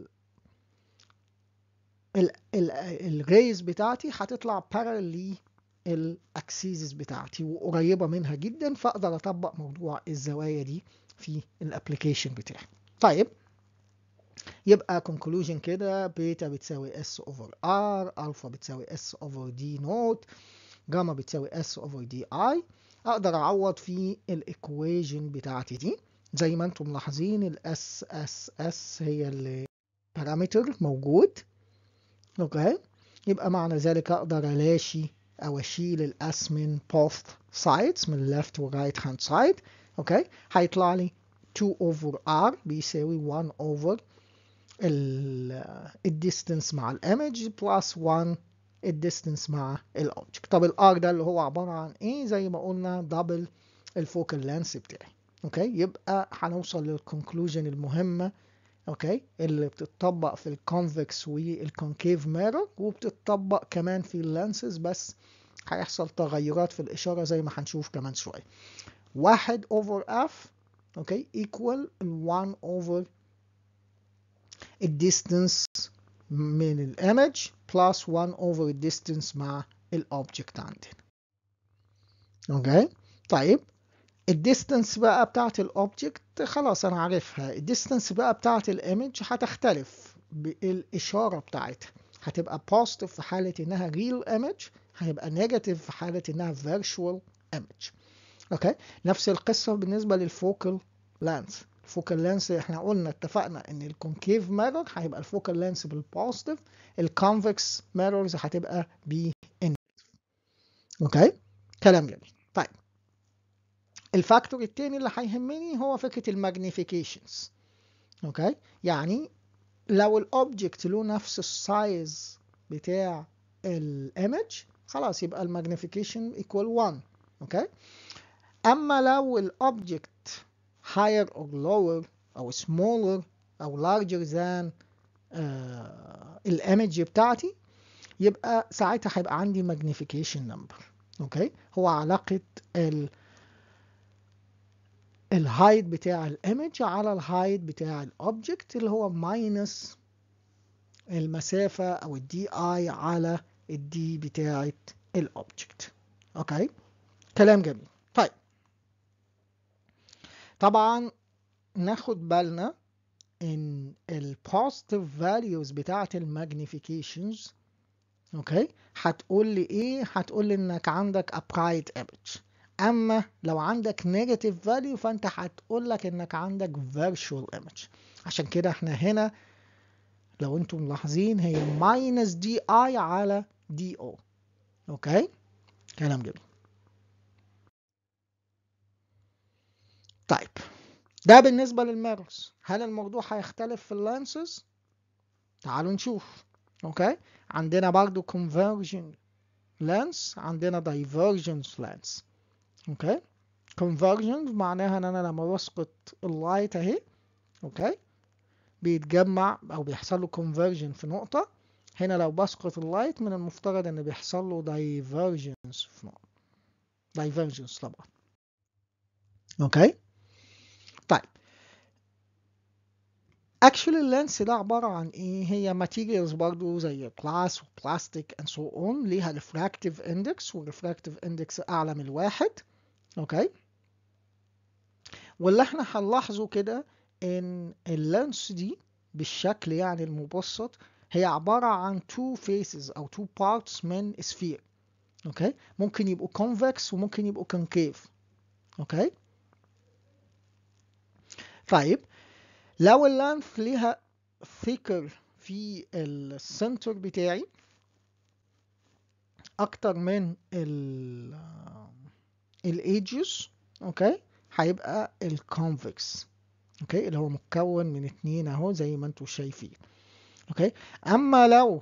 ال ال الريز بتاعتي هتطلع بارل للاكسيزز بتاعتي وقريبة منها جدا فاقدر اطبق موضوع الزوايا دي في الابلكيشن بتاعي طيب يبقى conclusion كده بيتا بتساوي s over r الفا بتساوي s over d نوت جاما بتساوي s over دي i اقدر اعوض في الايكويجن بتاعتي دي زي ما انتم ملاحظين الاس اس اس هي اللي بارامتر موجود اوكي يبقى معنى ذلك اقدر الاشي او اشيل الاس من both sides من left و right hand side اوكي هيطلع لي 2 over r بيساوي 1 over الديستنس مع الايمج بلس 1 الديستنس مع الاوبجكت طب الار ده اللي هو عباره عن ايه زي ما قلنا دبل الفوكال لانس بتاعي اوكي يبقى هنوصل للكونكلوجن المهمه اوكي اللي بتطبق في الكونفكس والكونكيف ميرور وبتطبق كمان في اللانسز بس هيحصل تغيرات في الإشارة زي ما هنشوف كمان شوية واحد over f اوكي equal 1 over الديستنس من الايمج plus 1 over الديستنس مع الاوبجكت عندنا اوكي طيب الديستنس بقى بتاعت الاوبجكت خلاص انا عارفها الديستنس بقى بتاعت الايمج هتختلف بالاشاره بتاعتها هتبقى positive في حاله انها real image هيبقى negative في حاله انها virtual image اوكي نفس القصه بالنسبه للفوكال لانس الفوكال لانس احنا قلنا اتفقنا ان الكونكيف ميرور هيبقى الفوكال لانس بالبوزيتيف الكونفكس ميرورز هتبقى بالنيجاتيف اوكي كلام جميل طيب الفاكتور التاني اللي هيهمني هو فكره الماجنيفيكيشنز اوكي يعني لو الاوبجكت له نفس السايز بتاع الايمج خلاص يبقى الماجنيفيكيشن ايكوال 1 اوكي اما لو الاوبجكت higher or lower او smaller او larger than uh, الايمج بتاعتي يبقى ساعتها هيبقى عندي magnification number اوكي هو علاقة ال الهايت بتاع الايمج على الهايت بتاع الاوبجكت اللي هو ماينس المسافة او الدي اي على الدي بتاعت الاوبجكت اوكي كلام جميل طيب طبعا ناخد بالنا ان البوزيتيف فاليوز بتاعت الماجنيفيكيشنز اوكي هتقول لي ايه هتقول لي انك عندك a bright image اما لو عندك نيجاتيف فاليو فانت هتقول لك انك عندك virtual image عشان كده احنا هنا لو انتم ملاحظين هي ماينس دي اي على دي او اوكي كلام جميل طيب ده بالنسبة للميرورز هل الموضوع هيختلف في اللانسز تعالوا نشوف اوكي عندنا برضو converging lens عندنا divergence lens اوكي convergence معناها ان انا لما بسقط اللايت اهي اوكي بيتجمع او بيحصل له conversion في نقطة هنا لو بسقط اللايت من المفترض ان بيحصل له divergence في نقطة divergence طبعا اوكي طيب actually اللينس ده عبارة عن ايه هي materials برضو زي glass وبلاستيك and so on ليها refractive index والrefractive index اعلى من الواحد اوكي واللي احنا هنلاحظه كده ان اللينس دي بالشكل يعني المبسط هي عبارة عن two faces او two parts من sphere اوكي ممكن يبقوا convex وممكن يبقوا concave اوكي طيب لو اللانث ليها thicker في السنتر بتاعي اكتر من ال الايدجز اوكي هيبقى الكونفكس اوكي اللي هو مكون من اتنين اهو زي ما انتم شايفين اوكي اما لو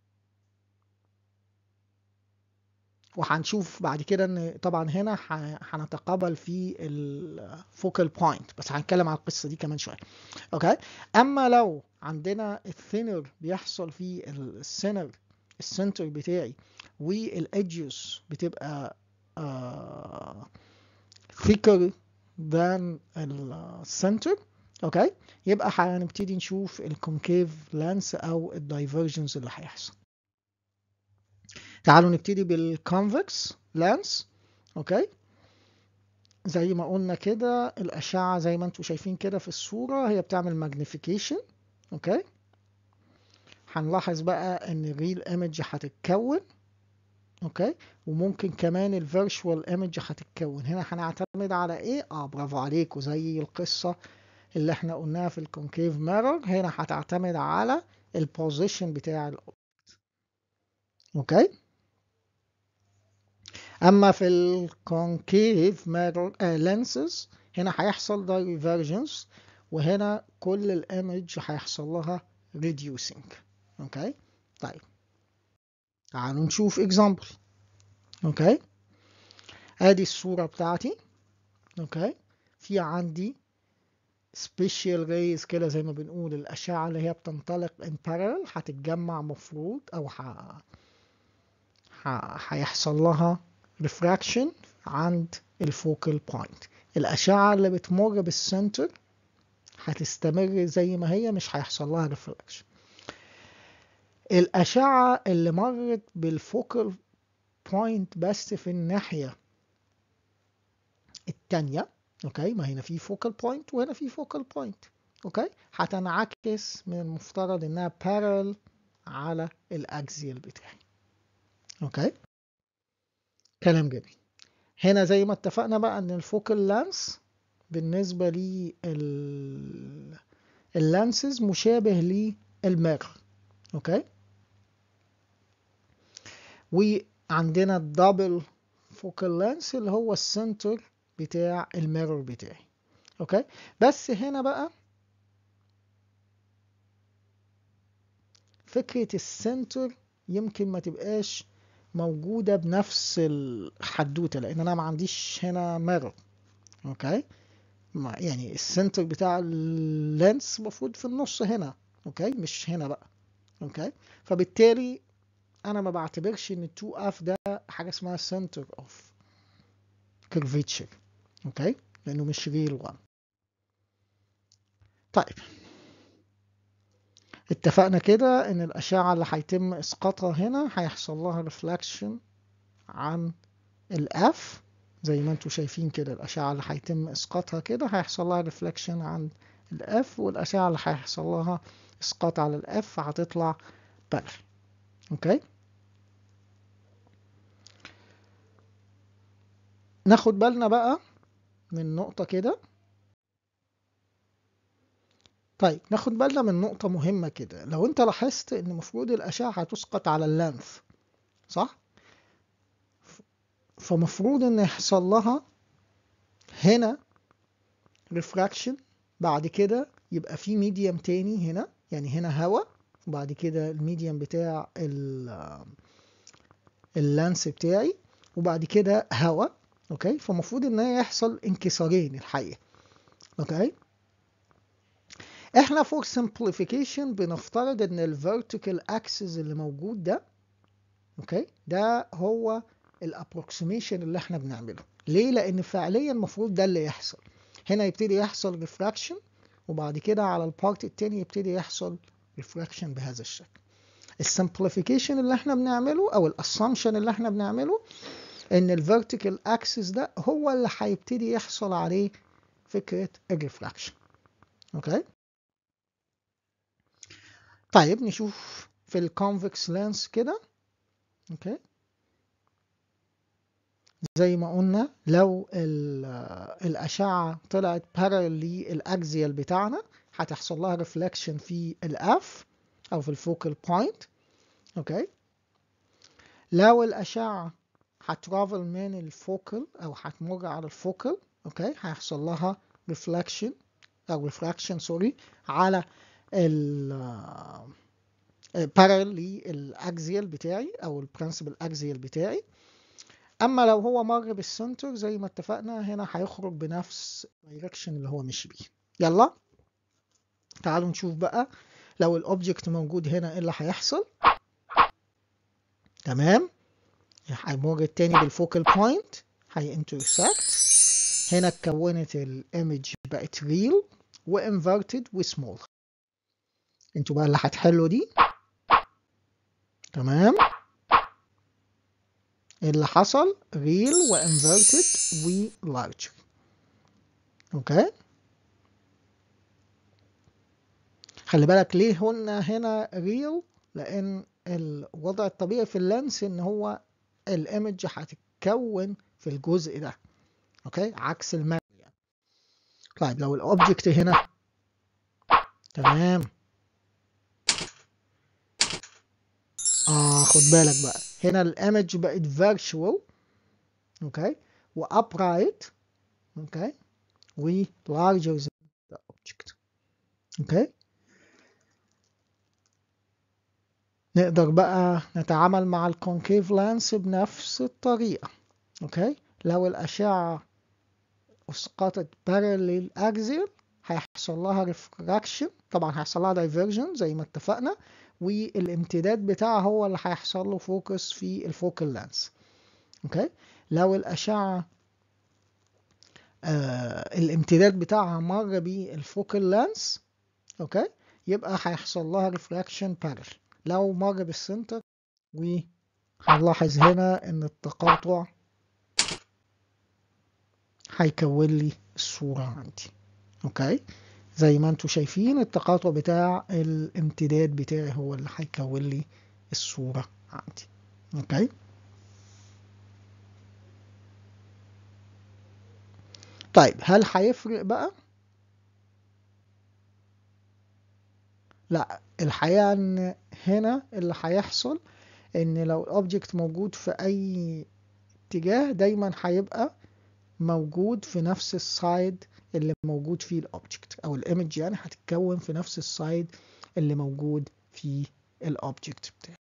وهنشوف بعد كده ان طبعا هنا هنتقابل في الفوكال بوينت بس هنتكلم على القصه دي كمان شويه اوكي اما لو عندنا الثينر بيحصل في السنر السنتر بتاعي والادجز بتبقى uh, thicker than السنتر اوكي يبقى هنبتدي نشوف الكونكيف لانس او الدايفرجنس اللي هيحصل تعالوا نبتدي بالكونفكس لانس اوكي زي ما قلنا كده الأشعة زي ما انتم شايفين كده في الصورة هي بتعمل ماجنيفيكيشن اوكي هنلاحظ بقى ان الريل ايمج هتتكون اوكي وممكن كمان الفيرشوال ايمج هتتكون هنا هنعتمد على ايه اه برافو عليكم زي القصة اللي احنا قلناها في الكونكيف ميرور هنا هتعتمد على البوزيشن بتاع الاوبجكت اوكي اما في الكونكيف ميرور لينسز هنا هيحصل دايفرجنس وهنا كل الايمج هيحصل لها reducing اوكي طيب تعالوا نشوف اكزامبل اوكي ادي الصورة بتاعتي اوكي في عندي سبيشال ريز كده زي ما بنقول الأشعة اللي هي بتنطلق in parallel هتتجمع مفروض أو ح... ح... هيحصل لها refraction عند الفوكال بوينت الأشعة اللي بتمر بالسنتر هتستمر زي ما هي مش هيحصل لها refraction الأشعة اللي مرت بالفوكال بوينت بس في الناحية التانية اوكي ما هنا في فوكال بوينت وهنا في فوكال بوينت اوكي هتنعكس من المفترض انها بارل على الاكزيال بتاعي اوكي كلام جميل هنا زي ما اتفقنا بقى ان الفوكال لانس بالنسبة لل اللانسز مشابه للميرور اوكي وعندنا الدبل فوكال لانس اللي هو السنتر بتاع الميرور بتاعي اوكي بس هنا بقى فكرة السنتر يمكن ما تبقاش موجودة بنفس الحدوتة لان انا ما عنديش هنا ميرور اوكي ما يعني السنتر بتاع اللينس المفروض في النص هنا اوكي مش هنا بقى اوكي فبالتالي انا ما بعتبرش ان 2 اف ده حاجه اسمها center of curvature اوكي لانه مش real one طيب اتفقنا كده ان الاشعه اللي هيتم اسقاطها هنا هيحصل لها reflection عن الاف زي ما انتم شايفين كده الاشعه اللي هيتم اسقاطها كده هيحصل لها reflection عن الاف والاشعه اللي هيحصل لها اسقاط على الاف هتطلع بارل اوكي ناخد بالنا بقى من نقطة كده طيب ناخد بالنا من نقطة مهمة كده لو انت لاحظت ان المفروض الأشعة هتسقط على اللانث صح؟ فمفروض ان يحصل لها هنا ريفراكشن بعد كده يبقى في ميديم تاني هنا يعني هنا هواء وبعد كده الميديم بتاع اللانس بتاعي وبعد كده هواء اوكي فالمفروض ان يحصل انكسارين الحقيقه اوكي احنا فور simplification بنفترض ان الفيرتيكال اكسس اللي موجود ده اوكي ده هو الابروكسيميشن اللي احنا بنعمله ليه لان فعليا المفروض ده اللي يحصل هنا يبتدي يحصل ريفراكشن وبعد كده على البارت التاني يبتدي يحصل ريفراكشن بهذا الشكل السمبليفيكيشن اللي احنا بنعمله او الاسامبشن اللي احنا بنعمله ان الفيرتيكال اكسس ده هو اللي هيبتدي يحصل عليه فكره الريفراكشن اوكي طيب نشوف في الكونفكس لينس كده اوكي زي ما قلنا لو الأشعة طلعت بارل للأكزيال بتاعنا هتحصل لها ريفلكشن في الأف أو في الفوكال بوينت أوكي لو الأشعة هترافل من الفوكال أو هتمر على الفوكال أوكي هيحصل لها ريفلكشن أو ريفراكشن سوري على ال بارل للأكزيال بتاعي أو البرنسبل أكزيال بتاعي اما لو هو مر بالسنتر زي ما اتفقنا هنا هيخرج بنفس الدايركشن اللي هو مشي بيه يلا تعالوا نشوف بقى لو الاوبجكت موجود هنا ايه اللي هيحصل تمام هيمر التاني بالفوكال بوينت هينترسكت هنا اتكونت الايمج بقت ريل وانفرتد وسمول انتوا بقى اللي هتحلوا دي تمام اللي حصل ريل وانفرتد ولارج اوكي خلي بالك ليه قلنا هنا ريل لان الوضع الطبيعي في اللينس ان هو الايمج هتتكون في الجزء ده اوكي عكس المال يعني. طيب لو الاوبجكت هنا تمام اه خد بالك بقى هنا الايمج بقت فيرتشوال اوكي وابرايت اوكي و larger than the object اوكي نقدر بقى نتعامل مع الكونكيف لانس بنفس الطريقة اوكي لو الأشعة اسقطت parallel axial هيحصل لها ريفراكشن طبعا هيحصل لها دايفرجن زي ما اتفقنا والامتداد بتاعها هو اللي هيحصل له فوكس في الفوكال لانس اوكي لو الاشعه آه الامتداد بتاعها مر بالفوكال لانس اوكي يبقى هيحصل لها ريفراكشن بارل لو مر بالسنتر وهنلاحظ هنا ان التقاطع هيكون لي الصورة عندي اوكي زي ما انتم شايفين التقاطع بتاع الامتداد بتاعي هو اللي هيكون لي الصورة عندي اوكي طيب هل هيفرق بقى لا الحقيقة ان هنا اللي هيحصل ان لو الاوبجكت موجود في اي اتجاه دايما هيبقى موجود في نفس السايد اللي موجود فيه الاوبجكت او الايمج يعني هتتكون في نفس السايد اللي موجود فيه الاوبجكت بتاعي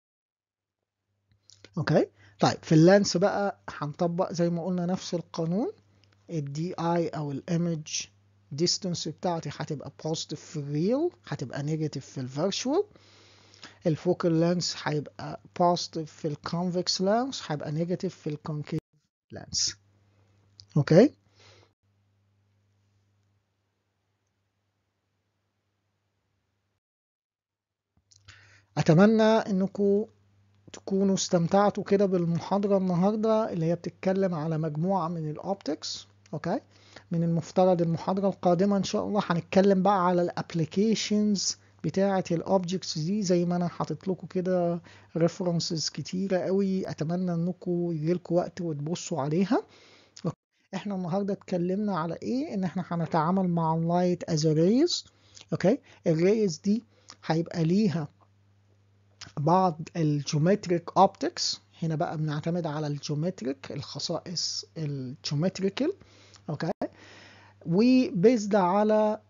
اوكي طيب في اللانس بقى هنطبق زي ما قلنا نفس القانون الدي اي او الايمج ديستانس بتاعتي هتبقى بوزيتيف في الريل هتبقى نيجاتيف في الفيرتشوال الفوكال لانس هيبقى بوزيتيف في الكونفكس لانس هيبقى نيجاتيف في الكونكيف لانس اوكي اتمنى انكم تكونوا استمتعتوا كده بالمحاضرة النهاردة اللي هي بتتكلم على مجموعة من الاوبتكس اوكي من المفترض المحاضرة القادمة ان شاء الله هنتكلم بقى على الابليكيشنز بتاعة الاوبجكتس دي زي ما انا حاطط لكم كده ريفرنسز كتيرة قوي اتمنى انكم يجيلكم وقت وتبصوا عليها احنا النهارده اتكلمنا على ايه ان احنا هنتعامل مع اللايت از ريز اوكي الريز دي هيبقى ليها بعض الجيومتريك اوبتكس هنا بقى بنعتمد على الجيومتريك الخصائص الجيومتريكال اوكي وبيزد على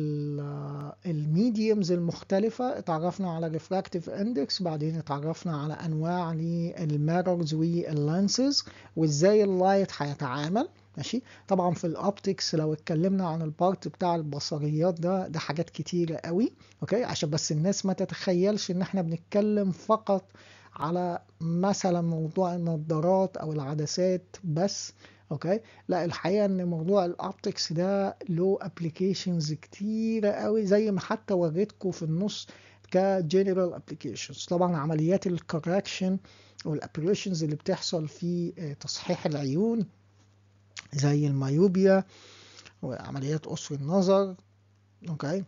الميديومز المختلفة اتعرفنا على ريفراكتيف اندكس بعدين اتعرفنا على انواع للميرورز واللانسز وازاي اللايت هيتعامل ماشي طبعا في الاوبتكس لو اتكلمنا عن البارت بتاع البصريات ده ده حاجات كتيرة قوي اوكي عشان بس الناس ما تتخيلش ان احنا بنتكلم فقط على مثلا موضوع النظارات او العدسات بس اوكي لا الحقيقه ان موضوع الاوبتكس ده له ابلكيشنز كتيره قوي زي ما حتى وريتكم في النص كجنرال ابلكيشنز طبعا عمليات الكوركشن والابريشنز اللي بتحصل في تصحيح العيون زي المايوبيا وعمليات قصر النظر اوكي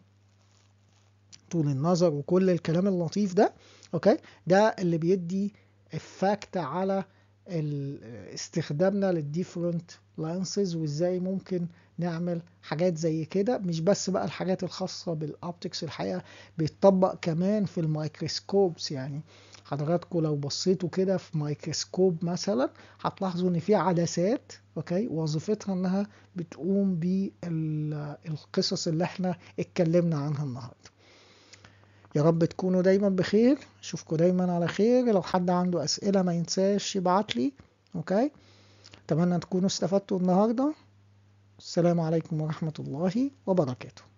طول النظر وكل الكلام اللطيف ده اوكي ده اللي بيدي افكت على استخدامنا للديفرنت لانسز وازاي ممكن نعمل حاجات زي كده مش بس بقى الحاجات الخاصة بالاوبتكس الحقيقة بيتطبق كمان في الميكروسكوبس يعني حضراتكم لو بصيتوا كده في ميكروسكوب مثلا هتلاحظوا ان في عدسات اوكي وظيفتها انها بتقوم بالقصص اللي احنا اتكلمنا عنها النهارده يا رب تكونوا دايما بخير اشوفكم دايما على خير لو حد عنده اسئله ما ينساش يبعت لي اوكي اتمنى تكونوا استفدتوا النهارده السلام عليكم ورحمه الله وبركاته